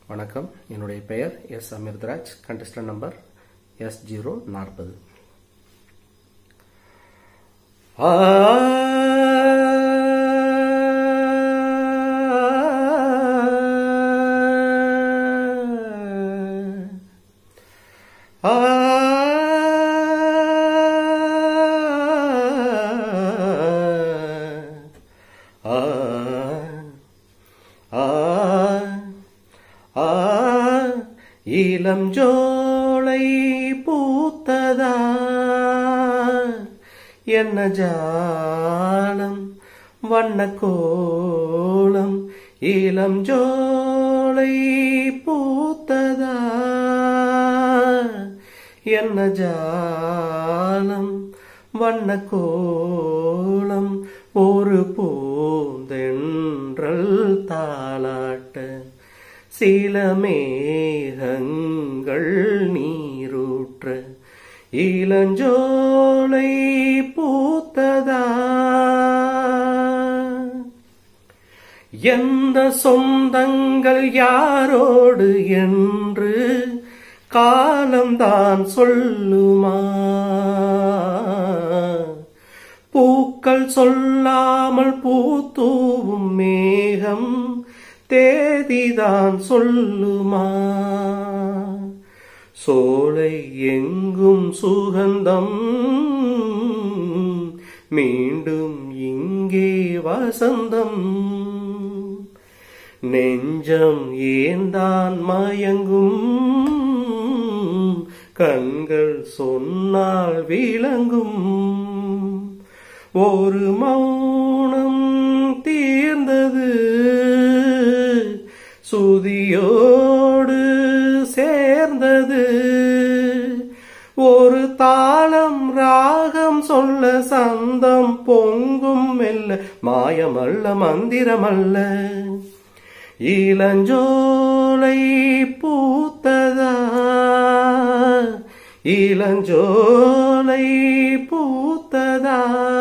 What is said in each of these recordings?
வணக்கம் என்னுடைய பெயர் S Amirtharaj contestant number S zero நாற்பது இளம் ஜோலை பூத்ததா என்ன ஜாலம் வண்ண கோலம் இளம் ஜோலை பூத்ததா என்ன ஜாலம் வண்ண கோலம் ஒரு பூந்தென்றல் தாளாட்ட சில மேகங்கள் நீரூற்ற இளஞ்சோலை பூத்ததா எந்த சொந்தங்கள் யாரோடு என்று காலம்தான் சொல்லுமா பூக்கள் சொல்லாமல் பூத்தூவும் மேகம் தேதிதான் சொல்லுமா சோலை எங்கும் சுகந்தம் மீண்டும் இங்கே வசந்தம் நெஞ்சம் ஏந்தான் மயங்கும் கண்கள் சொன்னால் விளங்கும் ஒரு மௌனம் தீர்ந்தது சுதியோடு சேர்ந்தது ஒரு தாளம் ராகம் சொல்ல சந்தம் பொங்கும் மெல்ல மாயமல்ல மந்திரமல்ல இளஞ்சோலை பூத்ததா இளஞ்சோலை பூத்ததா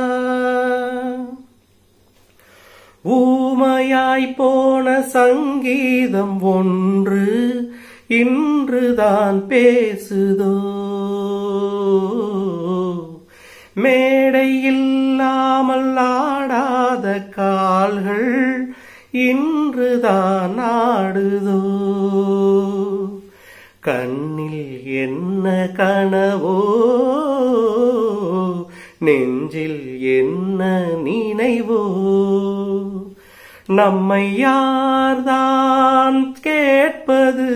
ஊமையாய் போன சங்கீதம் ஒன்று இன்றுதான் பேசுதோ மேடை இல்லாமல் ஆடாத கால்கள் இன்றுதான் ஆடுதோ கண்ணில் என்ன கனவோ நெஞ்சில் என்ன நினைவோ நம்மை யார்தான் கேட்பது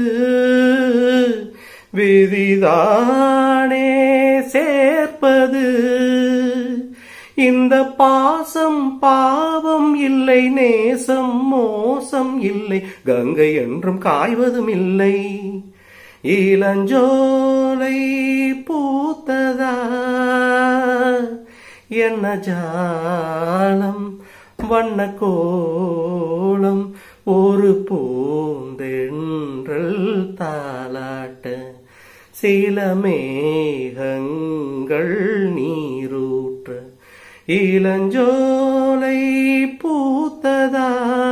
விதிதானே சேர்ப்பது இந்த பாசம் பாவம் இல்லை நேசம் மோசம் இல்லை கங்கை என்றும் காய்வதும் இல்லை இளஞ்சோலை பூத்ததா என்ன ஜாலம் வண்ண கோலம் ஒரு பூந்தென்றல் தாளாட்ட சில மேகங்கள் நீரூற்ற இளஞ்சோலை பூத்ததா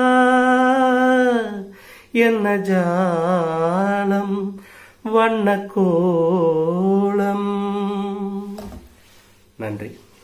என்ன ஜாலம் வண்ண கோலம் நன்றி